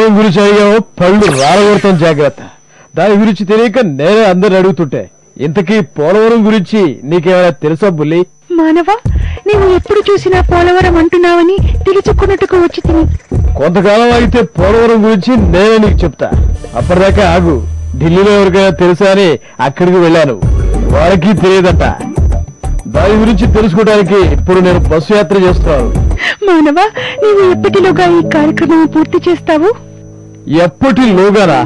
పోలవరం గురించి అడిగావు పళ్ళు రాలగొడతాం జాగ్రత్త దాని గురించి తెలియక నేనే అందరిని అడుగుతుంటే ఇంతకీ పోలవరం గురించి నీకేమైనా తెలుసా బుల్లి మానవ నీవు ఎప్పుడు చూసినా పోలవరం అంటున్నావని తెలుసుకున్నట్టుకు వచ్చి తిని కొంతకాలం ఆగితే పోలవరం గురించి నేనే నీకు చెప్తా అప్పటిదాకా ఆగు ఢిల్లీలో ఎవరికైనా తెలుసా అని అక్కడికి వెళ్ళాను వాళ్ళకి తెలియదట దాని గురించి తెలుసుకోవడానికి ఇప్పుడు నేను బస్సు యాత్ర చేస్తున్నాను మానవ నీవు ఎప్పటిలోగా ఈ కార్యక్రమం పూర్తి చేస్తావు ఎప్పటిలోగానా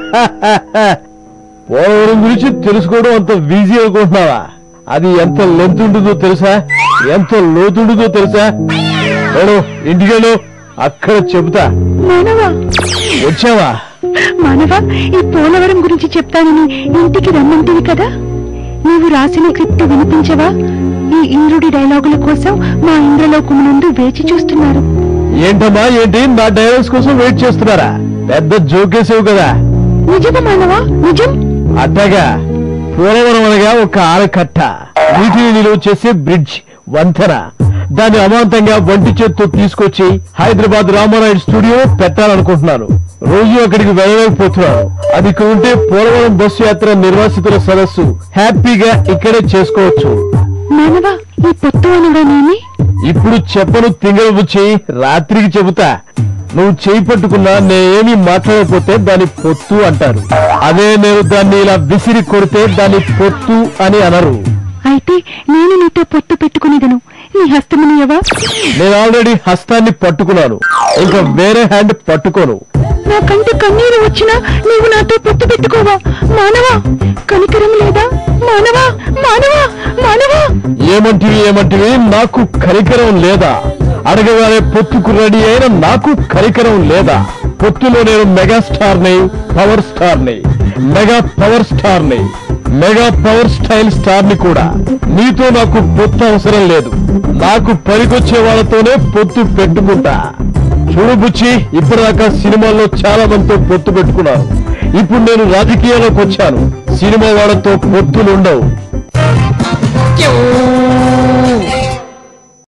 పోలవరం గురించి తెలుసుకోవడం అంత ఈజీ అనుకుంటున్నావా అది ఎంత లెంత్ ఉంటుందో తెలుసా ఎంత లోతుంటుందో తెలుసా నేను ఇంటికెళ్ళు అక్కడ చెబుతా మానవ వచ్చావా మానవ ఈ పోలవరం గురించి చెప్తానని ఇంటికి రమ్మంటివి కదా నీవు రాసిన క్రిప్ట్ వినిపించవా ఈ ఇంద్రుడి డైలాగుల కోసం మా ఇంద్రలోకం నుండి వేచి చూస్తున్నారు ఏంటమ్మా ఏంటి నా డైలాగ్స్ కోసం వెయిట్ చేస్తున్నారా పెద్ద జోకేసావు కదా నిజమా మానవ నిజం అట్టగా పోలవరం అనగా ఒక ఆనకట్ట నీటిని నిలువ చేసే బ్రిడ్జ్ వంతెన దాన్ని అమాంతంగా వంటి చేత్తో తీసుకొచ్చి హైదరాబాద్ రామారాయుడు స్టూడియో పెట్టాలనుకుంటున్నాను రోజు అక్కడికి వెళ్ళలేకపోతున్నాను అది ఇక్కడ ఉంటే పోలవరం బస్సు యాత్ర నిర్వాసితుల సదస్సు హ్యాపీగా ఇక్కడే చేసుకోవచ్చు మానవ ఈ పొత్తు అనగానేమి ఇప్పుడు చెప్పను తింగర బుచ్చి రాత్రికి చెబుతా నువ్వు చేయి పట్టుకున్నా నేనేమి మాట్లాడకపోతే దాని పొత్తు అంటారు అదే నేను దాన్ని ఇలా విసిరి కొడితే దాన్ని పొత్తు అని అనరు అయితే నేను నీతో పొత్తు పెట్టుకునేదను నీ హస్తమునియవా నేను ఆల్రెడీ హస్తాన్ని పట్టుకున్నాను ఇంకా వేరే హ్యాండ్ పట్టుకోను నా కంటి కన్నీరు వచ్చినా నీవు నాతో పొత్తు పెట్టుకోవా మానవా కనికరం లేదా మానవా మానవా మానవా ఏమంటివి ఏమంటివి నాకు కరికరం లేదా అడగగానే పొత్తుకు రెడీ అయిన నాకు కరికరం లేదా పొత్తులో నేను మెగాస్టార్ ని పవర్ స్టార్ ని మెగా పవర్ స్టార్ ని మెగా పవర్ స్టైల్ స్టార్ ని కూడా నీతో నాకు పొత్తు అవసరం లేదు నాకు పనికొచ్చే వాళ్ళతోనే పొత్తు పెట్టుకుంటా చూడు బుచ్చి ఇప్పటిదాకా సినిమాల్లో చాలా మందితో పొత్తు పెట్టుకున్నాను ఇప్పుడు నేను రాజకీయాల్లోకి వచ్చాను సినిమా వాళ్ళతో పొత్తులు ఉండవు